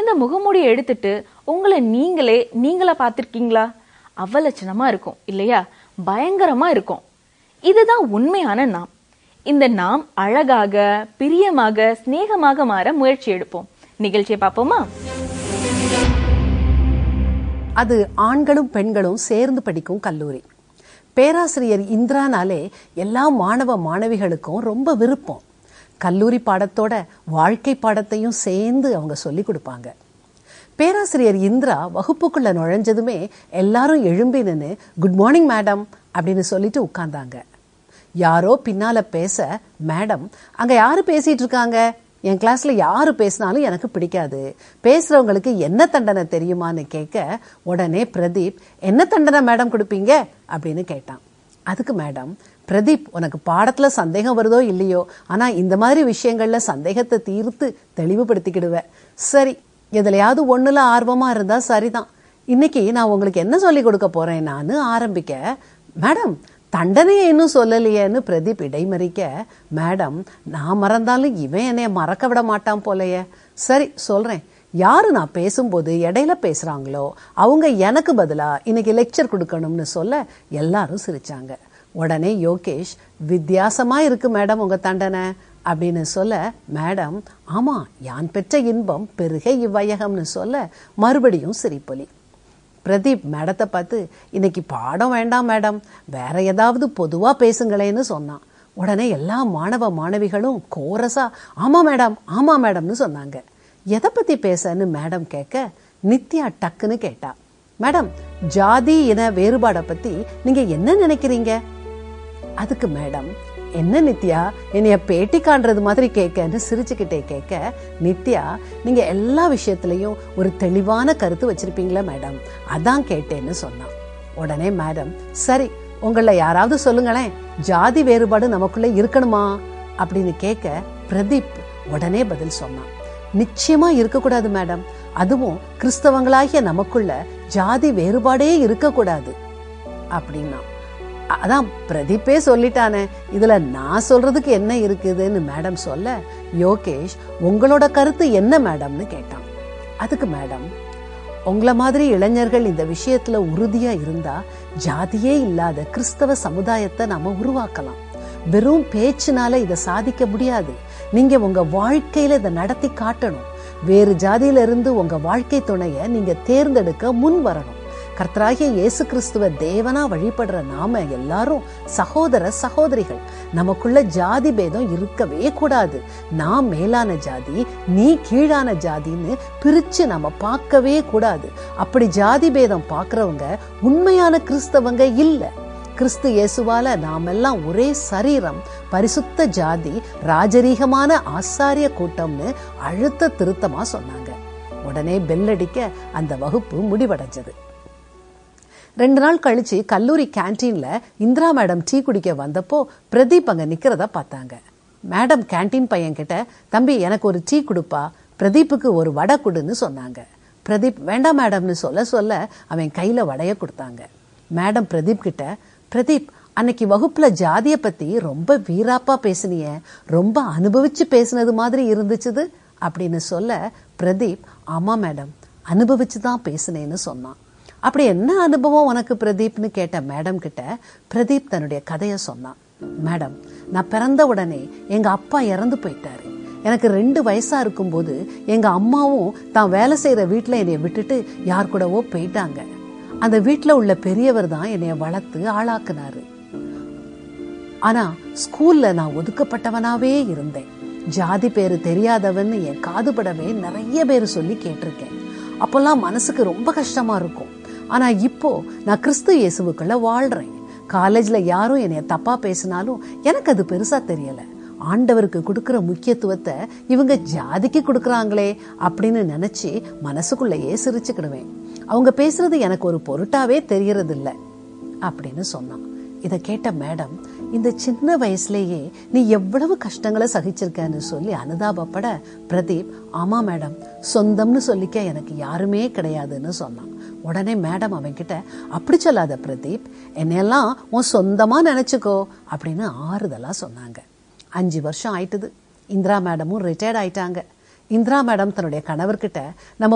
இந்த முகமூடியை எடுத்துட்டு உங்களை நீங்களே நீங்களா பார்த்திருக்கீங்களா அவலட்சணமா இருக்கும் இல்லையா பயங்கரமா இருக்கும் இதுதான் உண்மையான நாம் இந்த நாம் அழகாக பிரியமாக சிநேகமாக மாற முயற்சி எடுப்போம் நிகழ்ச்சியை பார்ப்போமா அது ஆண்களும் பெண்களும் சேர்ந்து படிக்கும் கல்லூரி பேராசிரியர் இந்திரானாலே எல்லா மாணவ மாணவிகளுக்கும் ரொம்ப விருப்பம் கல்லூரி பாடத்தோட வாழ்க்கை பாடத்தையும் சேர்ந்து அவங்க சொல்லி கொடுப்பாங்க பேராசிரியர் இந்திரா வகுப்புக்குள்ள நுழைஞ்சதுமே எல்லாரும் எழும்பி நின்று குட் மார்னிங் மேடம் அப்படின்னு சொல்லிட்டு உட்கார்ந்தாங்க யாரோ பின்னால பேச மேடம் அங்க யாரு பேசிட்டு இருக்காங்க என் கிளாஸ்ல யாரு பேசினாலும் எனக்கு பிடிக்காது பேசுறவங்களுக்கு என்ன தண்டனை தெரியுமான்னு கேட்க உடனே பிரதீப் என்ன தண்டனை மேடம் கொடுப்பீங்க அப்படின்னு கேட்டான் அதுக்கு மேடம் பிரதீப் உனக்கு பாடத்துல சந்தேகம் வருதோ இல்லையோ ஆனா இந்த மாதிரி விஷயங்கள்ல சந்தேகத்தை தீர்த்து தெளிவுபடுத்திக்கிடுவ சரி எதுலயாவது ஒண்ணுல ஆர்வமா இருந்தா சரிதான் இன்னைக்கு நான் உங்களுக்கு என்ன சொல்லி கொடுக்க போறேன் நான் ஆரம்பிக்க மேடம் தண்டனையை இன்னும் சொல்லலையேன்னு பிரதீப் இடைமறிக்க மேடம் நான் மறந்தாலும் இவன் என்னைய மறக்க விட மாட்டான் போலயே சரி சொல்றேன் யாரு நான் பேசும்போது இடையில பேசுறாங்களோ அவங்க எனக்கு பதிலா இன்னைக்கு லெக்சர் கொடுக்கணும்னு சொல்ல எல்லாரும் சிரிச்சாங்க உடனே யோகேஷ் வித்தியாசமா இருக்கு மேடம் உங்க தண்டனை அப்படின்னு சொல்ல மேடம் ஆமா யான் பெற்ற இன்பம் பெருக இவ்வையகம்னு சொல்ல மறுபடியும் சிரிப்பொலி பிரதீப் மேடத்தை பார்த்து இன்னைக்கு பாடம் வேண்டாம் மேடம் வேற ஏதாவது பொதுவா பேசுங்களேன்னு சொன்னான் உடனே எல்லா மாணவ மாணவிகளும் கோரஸா ஆமா மேடம் ஆமா மேடம்னு சொன்னாங்க எதை பத்தி பேசன்னு மேடம் கேட்க நித்யா டக்குன்னு கேட்டா மேடம் ஜாதி இன வேறுபாடை பத்தி நீங்க என்ன நினைக்கிறீங்க அதுக்கு மேடம் என்ன நித்யா என்னைய பேட்டி காண்றது மாதிரி கேட்கன்னு சிரிச்சுக்கிட்டே கேட்க நித்யா நீங்க எல்லா விஷயத்திலையும் ஒரு தெளிவான கருத்து வச்சிருப்பீங்களா மேடம் அதான் கேட்டேன்னு சொன்னான் உடனே மேடம் சரி உங்கள யாராவது சொல்லுங்களேன் ஜாதி வேறுபாடு நமக்குள்ள இருக்கணுமா அப்படின்னு கேட்க பிரதீப் உடனே பதில் சொன்னான் நிச்சயமா இருக்கக்கூடாது மேடம் அதுவும் கிறிஸ்தவங்களாகிய நமக்குள்ள ஜாதி வேறுபாடே இருக்கக்கூடாது அப்படின்னா அதான் பிரதீப்பே சொல்லிட்டானே இதுல நான் சொல்றதுக்கு என்ன இருக்குதுன்னு மேடம் சொல்ல யோகேஷ் உங்களோட கருத்து என்ன மேடம்னு கேட்டான் அதுக்கு மேடம் உங்கள மாதிரி இளைஞர்கள் இந்த விஷயத்துல உறுதியா இருந்தா ஜாதியே இல்லாத கிறிஸ்தவ சமுதாயத்தை நாம உருவாக்கலாம் வெறும் பேச்சுனால இதை சாதிக்க முடியாது நீங்க உங்க வாழ்க்கையில இதை நடத்தி காட்டணும் வேறு ஜாதியில இருந்து உங்க வாழ்க்கை துணைய நீங்க தேர்ந்தெடுக்க முன் வரணும் கர்த்தராகிய இயேசு கிறிஸ்துவ தேவனா வழிபடுற நாம எல்லாரும் சகோதர சகோதரிகள் நமக்குள்ள ஜாதி பேதம் இருக்கவே கூடாது நான் மேலான ஜாதி நீ கீழான ஜாதின்னு பிரிச்சு நம்ம பார்க்கவே கூடாது அப்படி ஜாதி பேதம் பார்க்கறவங்க உண்மையான கிறிஸ்தவங்க இல்ல கிறிஸ்து இயேசுவால நாமெல்லாம் ஒரே சரீரம் பரிசுத்த ஜாதி ராஜரீகமான ஆசாரிய கூட்டம்னு அழுத்த திருத்தமா சொன்னாங்க உடனே பெல்லடிக்க அந்த வகுப்பு முடிவடைஞ்சது ரெண்டு நாள் கழிச்சு கல்லூரி கேன்டீன்ல இந்திரா மேடம் டீ குடிக்க வந்தப்போ பிரதீப் அங்க நிக்கிறத பார்த்தாங்க மேடம் கேன்டீன் பையன் கிட்ட தம்பி எனக்கு ஒரு டீ கொடுப்பா பிரதீப்புக்கு ஒரு வடை கொடுன்னு சொன்னாங்க பிரதீப் வேண்டாம் மேடம்னு சொல்ல சொல்ல அவன் கையில வடைய கொடுத்தாங்க மேடம் பிரதீப் கிட்ட பிரதீப் அன்னைக்கு வகுப்புல ஜாதிய பத்தி ரொம்ப வீராப்பா பேசுனிய ரொம்ப அனுபவிச்சு பேசுனது மாதிரி இருந்துச்சுது அப்படின்னு சொல்ல பிரதீப் ஆமா மேடம் அனுபவிச்சு தான் பேசுனேன்னு சொன்னான் அப்படி என்ன அனுபவம் உனக்கு பிரதீப்னு கேட்ட மேடம் கிட்ட பிரதீப் தன்னுடைய கதையை சொன்னான் மேடம் நான் பிறந்த உடனே எங்க அப்பா இறந்து போயிட்டாரு எனக்கு ரெண்டு வயசா இருக்கும்போது எங்க அம்மாவும் தான் வேலை செய்யற வீட்டுல என்னைய விட்டுட்டு யார் கூடவோ போயிட்டாங்க அந்த வீட்டுல உள்ள பெரியவர் தான் என்னைய வளர்த்து ஆளாக்குனாரு ஆனா ஸ்கூல்ல நான் ஒதுக்கப்பட்டவனாவே இருந்தேன் ஜாதி பேரு தெரியாதவன்னு என் காதுபடவே நிறைய பேர் சொல்லி கேட்டிருக்கேன் அப்பெல்லாம் மனசுக்கு ரொம்ப கஷ்டமா இருக்கும் ஆனா இப்போ நான் கிறிஸ்து இயேசுவுக்குள்ள வாழ்றேன் காலேஜ்ல யாரும் என்னைய தப்பா பேசினாலும் எனக்கு அது பெருசா தெரியல ஆண்டவருக்கு கொடுக்கிற முக்கியத்துவத்தை இவங்க ஜாதிக்கு கொடுக்கறாங்களே அப்படின்னு நினைச்சு மனசுக்குள்ளேயே சிரிச்சுக்கிடுவேன் அவங்க பேசுறது எனக்கு ஒரு பொருட்டாவே தெரியறது இல்ல அப்படின்னு சொன்னான் இதை கேட்ட மேடம் இந்த சின்ன வயசுலயே நீ எவ்வளவு கஷ்டங்களை சகிச்சிருக்கன்னு சொல்லி அனுதாபப்பட பிரதீப் ஆமா மேடம் சொந்தம்னு சொல்லிக்க எனக்கு யாருமே கிடையாதுன்னு சொன்னான் உடனே மேடம் அவன்கிட்ட அப்படி சொல்லாத பிரதீப் என்னையெல்லாம் உன் சொந்தமா நினைச்சுக்கோ அப்படின்னு ஆறுதலா சொன்னாங்க அஞ்சு வருஷம் ஆயிட்டுது இந்திரா மேடமும் ரிட்டையர்ட் ஆயிட்டாங்க இந்திரா மேடம் தன்னுடைய கணவர்கிட்ட நம்ம